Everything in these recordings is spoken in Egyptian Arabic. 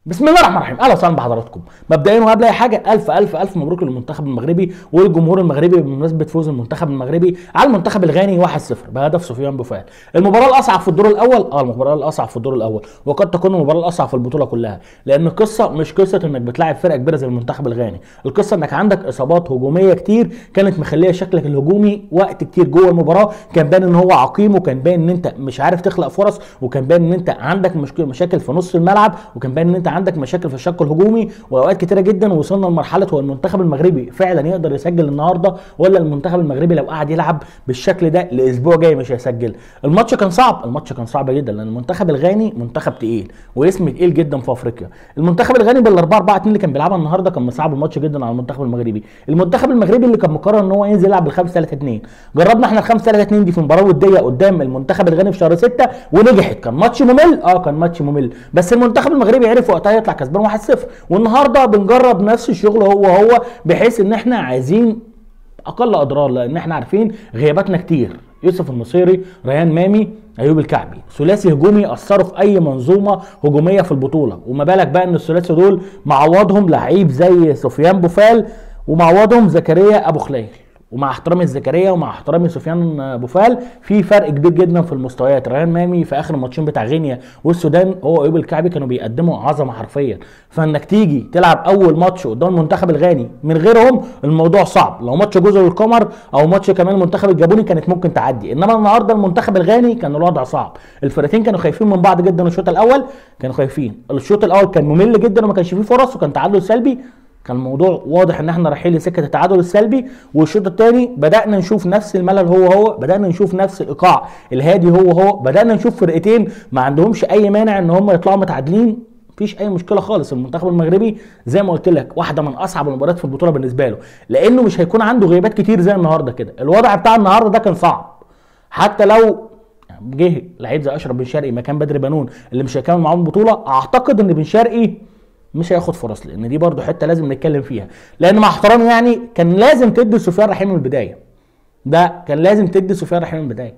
بسم الله الرحمن الرحيم اهلا وسهلا بحضراتكم مبدئيا وقبل اي حاجه الف الف الف مبروك للمنتخب المغربي والجمهور المغربي بمناسبه فوز المنتخب المغربي على المنتخب الغاني 1-0 بهدف سفيان بوفال المباراه الاصعب في الدور الاول اه المباراه الاصعب في الدور الاول وقد تكون المباراه الاصعب في البطوله كلها لان القصه مش قصه انك بتلاعب فرقه كبيره زي المنتخب الغاني القصه انك عندك اصابات هجوميه كتير كانت مخليه شكلك الهجومي وقت كتير جوه المباراه كان باين ان هو عقيم وكان باين ان انت مش عارف تخلق فرص وكان باين ان انت عندك مشكله مشاكل في نص الملعب وكان باين ان انت عندك مشاكل في الشق الهجومي واوقات كتيره جدا وصلنا لمرحله هو المنتخب المغربي فعلا يقدر يسجل النهارده ولا المنتخب المغربي لو قعد يلعب بالشكل ده لاسبوع جاي مش هيسجل الماتش كان صعب الماتش كان صعب جدا لان المنتخب الغاني منتخب تقيل واسم تقيل جدا في افريقيا المنتخب الغاني بال 4 4 2 اللي كان بيلعبها النهارده كان مصعب الماتش جدا على المنتخب المغربي المنتخب المغربي اللي كان مقرر ان هو ينزل يلعب بال 5 3 2 جربنا احنا ال 5 3 2 دي في مباراه وديه قدام المنتخب الغاني في شهر 6 ونجحت كان ماتش ممل اه كان ماتش ممل بس المنتخب المغربي عرف وقتها يطلع كسبان 1-0 والنهارده بنجرب نفس الشغل هو هو بحيث ان احنا عايزين اقل اضرار لان احنا عارفين غياباتنا كتير يوسف النصيري ريان مامي ايوب الكعبي ثلاثي هجومي اثروا في اي منظومه هجوميه في البطوله وما بالك بقى ان الثلاثي دول معوضهم لعيب زي سفيان بوفال ومعوضهم زكريا ابو خليل ومع احترامي لزكريا ومع احترامي سفيان بوفال في فرق كبير جدا في المستويات ريان مامي في اخر الماتشين بتاع غينيا والسودان هو ايوب الكعبي كانوا بيقدموا عظمه حرفيا فانك تيجي تلعب اول ماتش قدام المنتخب الغاني من غيرهم الموضوع صعب لو ماتش جزر القمر او ماتش كمان المنتخب الجابوني كانت ممكن تعدي انما النهارده المنتخب الغاني كان الوضع صعب الفرقتين كانوا خايفين من بعض جدا الشوط الاول كانوا خايفين الشوط الاول كان ممل جدا وما كانش فيه فرص وكان تعادل سلبي كان الموضوع واضح ان احنا رايحين لسكه التعادل السلبي والشوط الثاني بدانا نشوف نفس الملل هو هو بدانا نشوف نفس الايقاع الهادي هو هو بدانا نشوف فرقتين ما عندهمش اي مانع ان هم يطلعوا متعادلين مفيش اي مشكله خالص المنتخب المغربي زي ما قلت لك واحده من اصعب المباريات في البطوله بالنسبه له لانه مش هيكون عنده غيابات كتير زي النهارده كده الوضع بتاع النهارده ده كان صعب حتى لو جه لعيب زي اشرف بن شرقي مكان بدر بنون اللي مش هيكمل معاهم البطوله اعتقد ان بن شرقي مش هياخد فرص لان دي برضو حته لازم نتكلم فيها لان مع احترامي يعني كان لازم تدي سفيان رحيم من البدايه ده كان لازم تدي سفيان رحيم من البدايه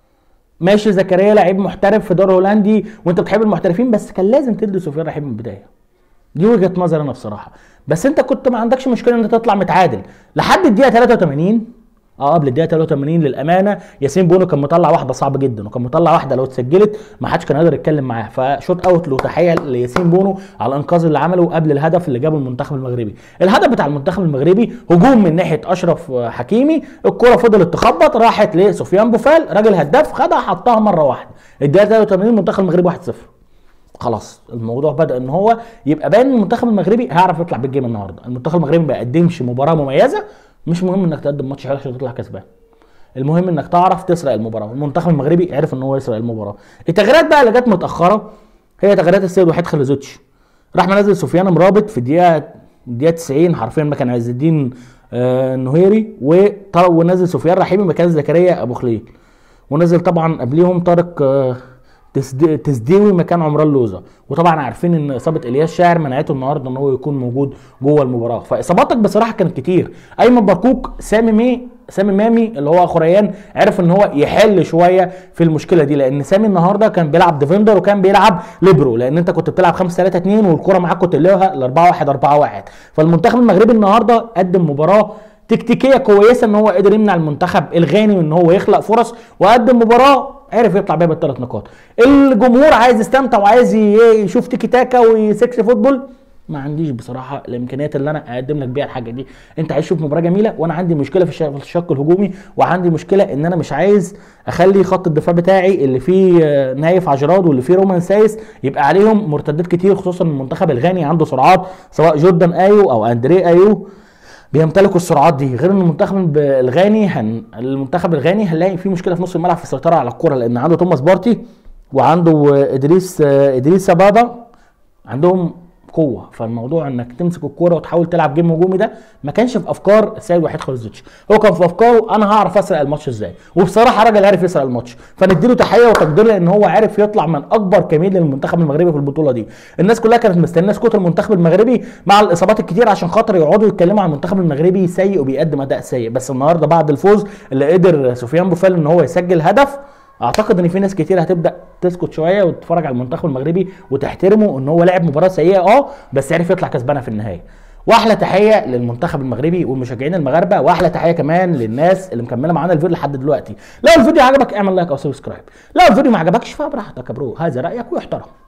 ماشي زكريا لعيب محترف في دوري هولندي وانت بتحب المحترفين بس كان لازم تدي سفيان رحيم من البدايه دي وجهه نظري انا بصراحه بس انت كنت ما عندكش مشكله ان انت تطلع متعادل لحد الدقيقه 83 اه قبل الدقيقه 83 للامانه ياسين بونو كان مطلع واحده صعبه جدا وكان مطلع واحده لو اتسجلت ما حدش كان قادر يتكلم معاه فشوت اوت له تحيه لياسين بونو على الانقاذ اللي عمله قبل الهدف اللي جابه المنتخب المغربي الهدف بتاع المنتخب المغربي هجوم من ناحيه اشرف حكيمي الكره فضلت تخبط راحت لسفيان بوفال راجل هداف خدها حطها مره واحده الدقيقه 83 المنتخب المغربي 1-0 خلاص الموضوع بدا ان هو يبقى باين المنتخب المغربي هيعرف يطلع بالجيم النهارده المنتخب المغربي ما بيقدمش مباراه مميزه مش مهم انك تقدم ماتش حلو عشان تطلع كسبان المهم انك تعرف تسرق المباراه المنتخب المغربي عرف ان هو يسرق المباراه التغييرات بقى اللي جت متاخره هي تغييرات السيد وحيد خليزوتش راح منزل سفيان مرابط في الدقيقه الدقيقه 90 حرفيا مكان عز الدين آه النهيري ونزل سفيان رحيمي مكان زكريا ابو خليل ونزل طبعا قبليهم طارق آه تسديوي مكان عمران لوزا وطبعا عارفين ان اصابه الياس شاعر منعته النهارده ان هو يكون موجود جوه المباراه فاصاباتك بصراحه كانت كتير ايمن بركوك سامي مي سامي مامي اللي هو اخو ريان عرف ان هو يحل شويه في المشكله دي لان سامي النهارده كان بيلعب ديفندر وكان بيلعب ليبرو لان انت كنت بتلعب 5 3 2 والكره معاك كنت تلاقيها ل 4 1 4 1 فالمنتخب المغربي النهارده قدم مباراه تكتيكيه كويسه ان هو قدر يمنع المنتخب الغاني من ان هو يخلق فرص وقدم مباراه عرف يطلع بيها بالثلاث نقاط الجمهور عايز يستمتع وعايز يشوف تيكي تاكا وسكس فوتبول ما عنديش بصراحه الامكانيات اللي انا اقدم لك بيها الحاجه دي انت عايز تشوف مباراه جميله وانا عندي مشكله في الشق الهجومي وعندي مشكله ان انا مش عايز اخلي خط الدفاع بتاعي اللي فيه نايف عجراد واللي فيه رومان سايس يبقى عليهم مرتدات كتير خصوصا المنتخب الغاني عنده سرعات سواء جوردان ايو او اندري ايو بيمتلكوا السرعات دي غير ان المنتخب الغاني هن... المنتخب الغاني هنلاقي فيه مشكله في نص الملعب في السيطره على الكره لان عنده توماس بارتي وعنده ادريس ادريس سبابا عندهم قوه فالموضوع انك تمسك الكوره وتحاول تلعب جيم هجومي ده ما كانش في افكار السيد وحيد خالدزوتش هو كان في افكاره انا هعرف اسرق الماتش ازاي وبصراحه راجل عارف يسرق الماتش فنديله تحيه وتقدير لان هو عارف يطلع من اكبر كمين للمنتخب المغربي في البطوله دي الناس كلها كانت مستنيه سكوت المنتخب المغربي مع الاصابات الكتير عشان خاطر يقعدوا يتكلموا عن المنتخب المغربي سيء وبيقدم اداء سيء بس النهارده بعد الفوز اللي قدر سفيان بوفال ان هو يسجل هدف اعتقد ان في ناس كتير هتبدا تسكت شويه وتتفرج على المنتخب المغربي وتحترمه ان هو لعب مباراه سيئه اه بس عرف يطلع كسبانه في النهايه واحلى تحيه للمنتخب المغربي والمشجعين المغاربه واحلى تحيه كمان للناس اللي مكمله معانا الفيديو لحد دلوقتي لو الفيديو عجبك اعمل لايك او سبسكرايب لو الفيديو ما عجبكش فبراحتك يا برو هذا رايك ويحترم